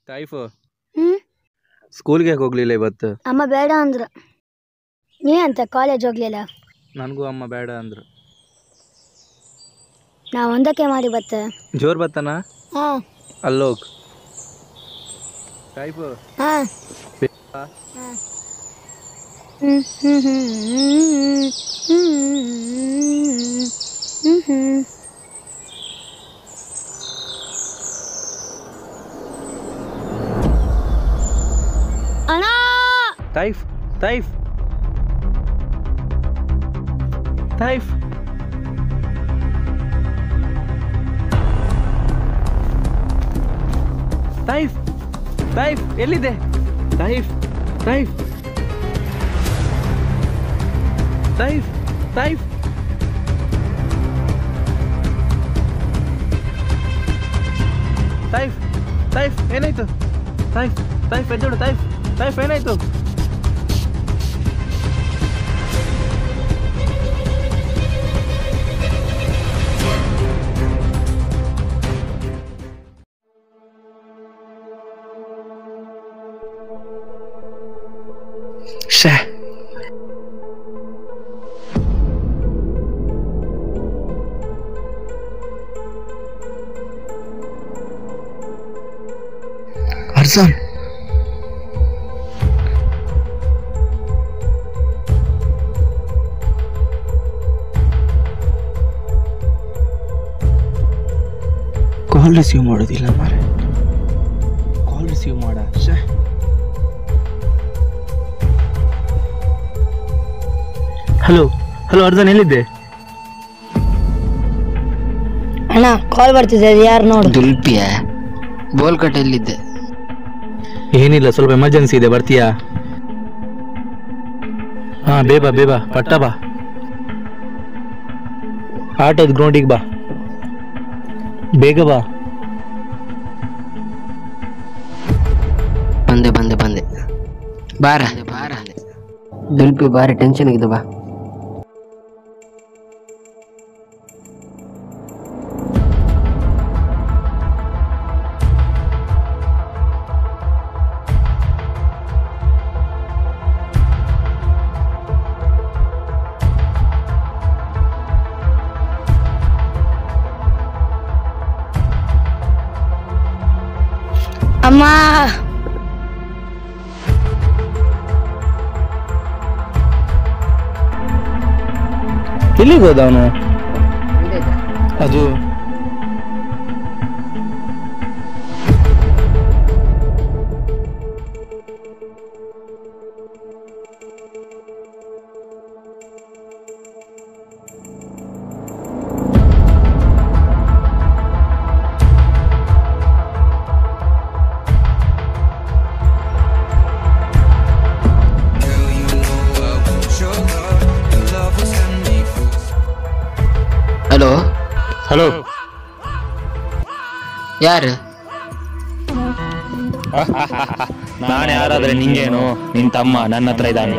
ಟೈಫು ಹ್ಮ್ ಸ್ಕೂಲ್ಗೆ ಯಾಕೆ ಹೋಗ್ಲಿಲ್ಲ ಇವತ್ತು ಅಮ್ಮ ಬೇಡ ಅಂದ್ರು ನೀ ಅಂತ ಕಾಲೇಜ್ ಹೋಗ್ಲಿಲ್ಲ ನನಗೂ ಅಮ್ಮ ಬೇಡ ಅಂದ್ರು ನಾ ಒಂದಕ್ಕೆ ಮಾಡಿ ಬತ್ತೆ ಜೋರ್ ಬತ್ತಾನ ಹಾ ಅಲ್ಲೋಗ್ ಟೈಫು ಹಾ ಬೇಡ. ಹ್ಮ್ ಹ್ಮ್ ಹ್ಮ್ ಹ್ಮ್ ಹ್ಮ್ ಹ್ಮ್ ಅಣ್ಣ ಟೈಫ್ ಟೈಫ್ ಟೈಫ್ ಟೈಫ್ ಟೈಫ್ ಎಲ್ಲಿದೆ ಟೈಫ್ ಟೈಫ್ ಟೈಫ್ ಟೈಫ್ ಟೈಫ್ ಟೈಫ್ ಏನಾಯ್ತು ಟೈಫ್ ಟೈಫ್ ಎದ್ದೇಳು ಟೈಫ್ ಟೈಫ್ ಏನಾಯ್ತು ಶೇ ಅರ್ಜನ್ ಕಾಲ್ ರಿಸೀವ್ ಮಾಡೋದಿಲ್ಲ ಮಾರೆ ಕಾಲ್ ರಿಸೀವ್ ಮಾಡ ಶೇ ಹಲೋ ಹಲೋ ಅರ್ಜನ್ ಎಲ್ಲಿದ್ದೆ ಅಣ್ಣ ಕಾಲ್ ಬರ್ತಿದೆ ಅದು ಯಾರು ನೋಡು ದುಲ್ಪಿಯ ಬೋಲ್ ಕಟ್ಟೆಯಲ್ಲಿದ್ದೆ ಏನಿಲ್ಲ ಸ್ವಲ್ಪ ಎಮರ್ಜೆನ್ಸಿ ಇದೆ ಬರ್ತೀಯಾ ಹಾ ಬೇಬಾ ಬೇಬಾ ಪಟ್ಟ ಬಾ ಆಟೋದ್ ಗ್ರೌಂಡಿಗೆ ಬಾ ಬೇಗ ಬಾ ಬಂದೆ ಬಂದೆ ಬಂದೆ ಬಾರ ಬಾರ ದುಲ್ಪಿ ಬಾರಿ ಟೆನ್ಷನ್ ಆಗಿದೆ ಬಾ ಅಮ್ಮ ಎಲ್ಲಿಗೆ ಹೋದ ಅವನು ಅದು ಹಲೋ ಹಲೋ ಯಾರು ನಾನು ಯಾರಾದ್ರೆ ನಿಂಗೇನು ನಿನ್ ತಮ್ಮ ನನ್ನ ಹತ್ರ ಇದ್ದಾನೆ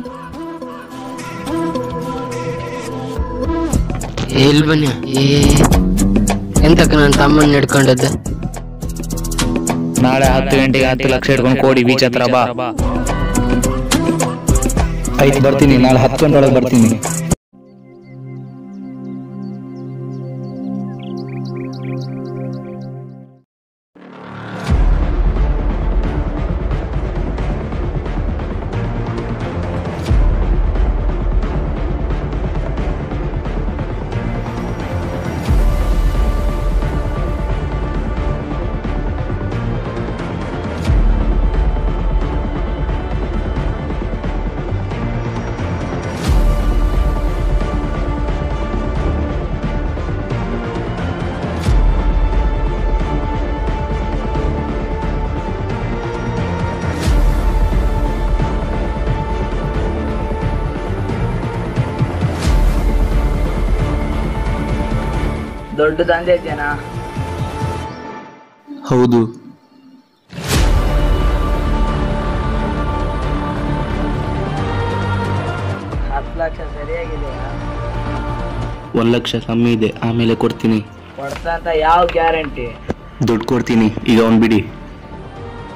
ಎಲ್ಲಿ ಬನ್ನಿ ಏ ಎಂತಕ್ಕ ನನ್ನ ತಮ್ಮನ್ನ ಹಿಡ್ಕೊಂಡದ್ದು ನಾಳೆ ಹತ್ತು ಗಂಟೆಗೆ ಹತ್ತು ಲಕ್ಷ ಇಟ್ಕೊಂಡು ಕೋಡಿ ಬೀಚ್ ಹತ್ರ ಬಾ ಆಯ್ತು ಬರ್ತೀನಿ ನಾಳೆ ಹತ್ತು ಗಂಟೆ ಒಳಗೆ ಬರ್ತೀನಿ ದೊಡ್ಡ ದಂಧೆ ಜನ ಹೌದು ಹತ್ತು ಲಕ್ಷ ಸರಿಯಾಗಿದೆಯಾ ಒಂದು ಲಕ್ಷ ಕಮ್ಮಿ ಇದೆ ಆಮೇಲೆ ಕೊಡ್ತೀನಿ ಕೊಡ್ತಾ ಅಂತ ಯಾವ ಗ್ಯಾರಂಟಿ ದುಡ್ಡು ಕೊಡ್ತೀನಿ ಈಗ ಅವ್ನು ಬಿಡಿ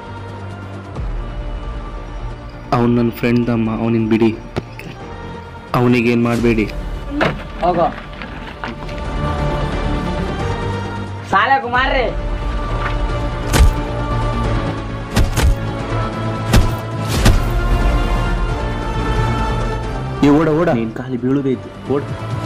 ಅವನು ನನ್ನ ಫ್ರೆಂಡ್ ಅಮ್ಮ ಅವನಿಗೆ ಬಿಡಿ ಅವನಿಗೇನು ಮಾಡಬೇಡಿ ಹೋಗೋ ಸಾಲೆ ಕುಮಾರ್ರಿ ಏ ಓಡ ಓಡ ನೀನು ಖಾಲಿ ಬೀಳುದೈತಿ ಓಡ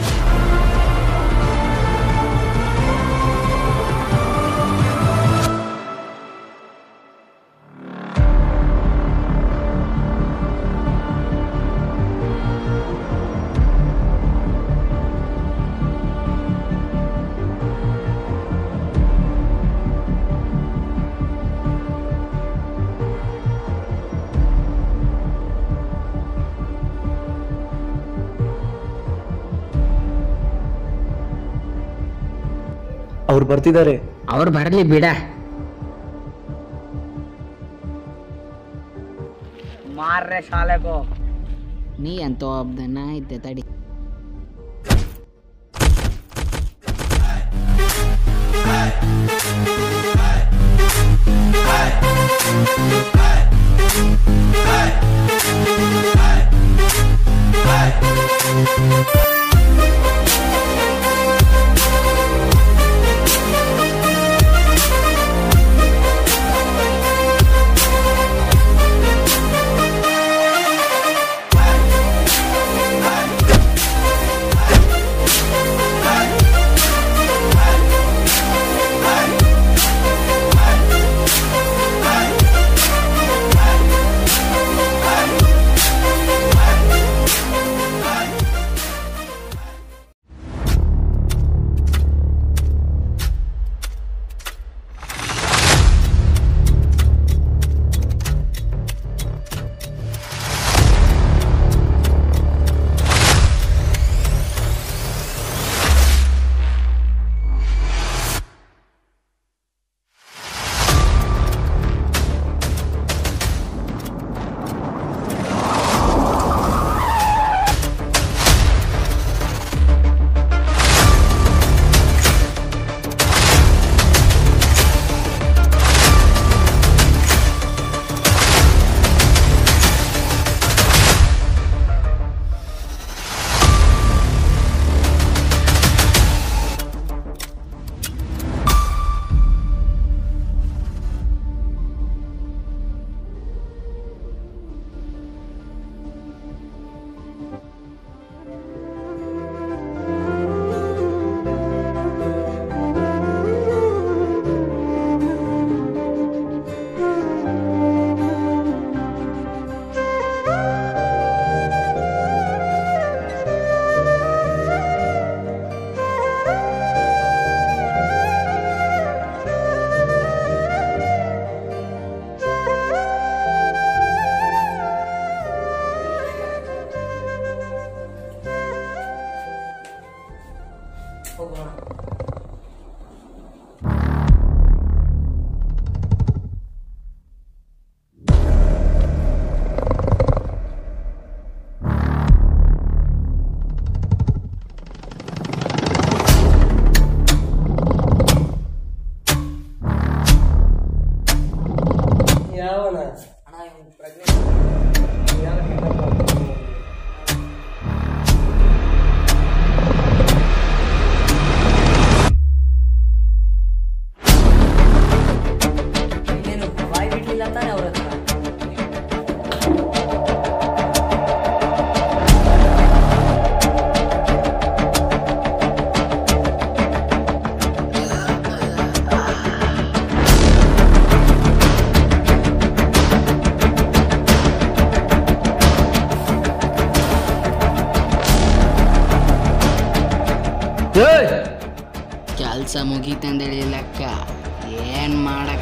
ಅವ್ರು ಬರ್ತಿದ್ದಾರೆ ಅವ್ರು ಬರಲಿ ಬಿಡ ಮಾರ್ರೆ ಶಾಲೆಗೋ ನೀ ಅಂತ ಒಬ್ಬನ ಇದ್ದೆ ತಡಿ ಕೆಲಸ ಮುಗೀತಂದೇಳಿ ಲೆಕ್ಕ ಏನ್ ಮಾಡಕ್ಕ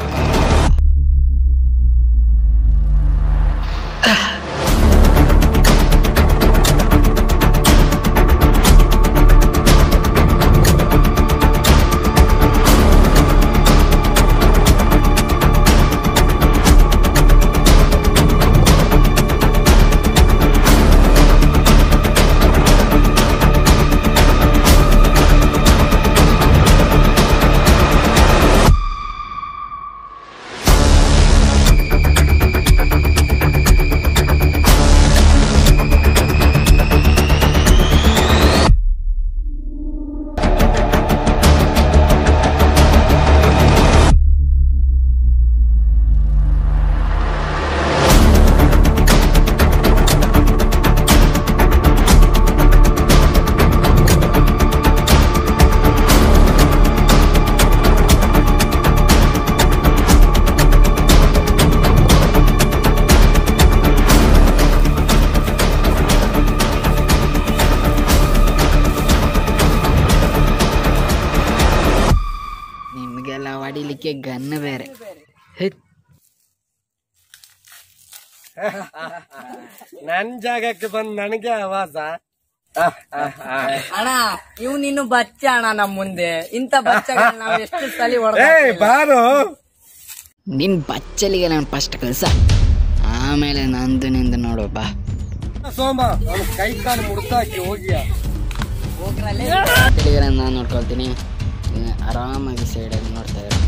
ಹೊಡಿಲಿಕ್ಕೆ ಗನ್ ಬೇರೆ ಹೆತ್ ನನ್ ಜಾಗಕ್ಕೆ ಬಂದ್ ನನಗೆ ಆವಾಸ ಅಣ್ಣ ಇವ್ ನೀನು ಬಚ್ಚ ಅಣ್ಣ ನಮ್ ಮುಂದೆ ಇಂತ ಬಚ್ಚಗಳ್ ನಾವ್ ಎಷ್ಟು ಸಲಿ ಏ ಹೊಡೆದ ಬಾರು ನಿನ್ ಬಚ್ಚಲಿಗೆ ನಾನು ಫಸ್ಟ್ ಕಳ್ಸ ಆಮೇಲೆ ನಂದು ನಿಂದು ನೋಡು ಬಾ ಸೋಮ ಅವ್ನ ಕೈ ಕಾಲು ಮುಡ್ದಾಕಿ ಹೋಗಿಯ ಬಚ್ಚಲಿಗೆ ನಾನು ನೋಡ್ಕೊಳ್ತೀನಿ ನೀನು ಆರಾಮಾಗಿ ಸೈಡಲ್ಲಿ ನೋಡ್ತಾ ಇರು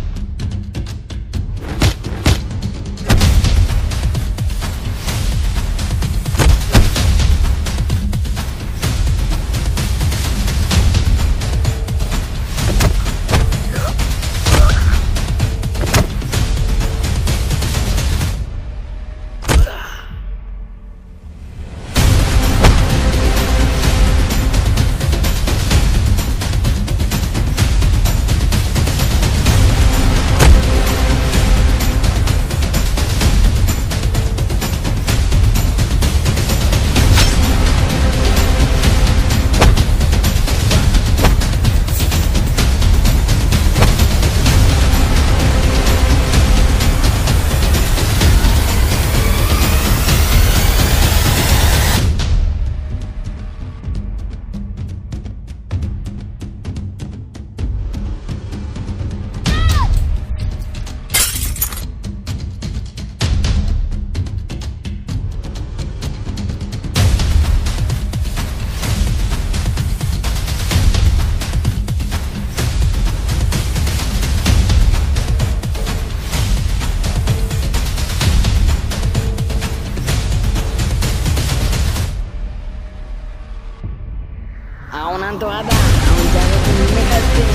ಅವನಂತೂ ಆದ ಅವನ ಜಾಗಕ್ಕೆ ನಿನ್ನೆ ಕಳ್ಸ್ತೀನಿ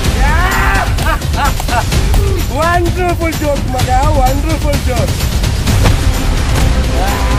ವಂಡರ್ಫುಲ್ ಜೋಕ್ ಮಗ ವಂಡರ್ಫುಲ್ ಜೋಕ್ ಆ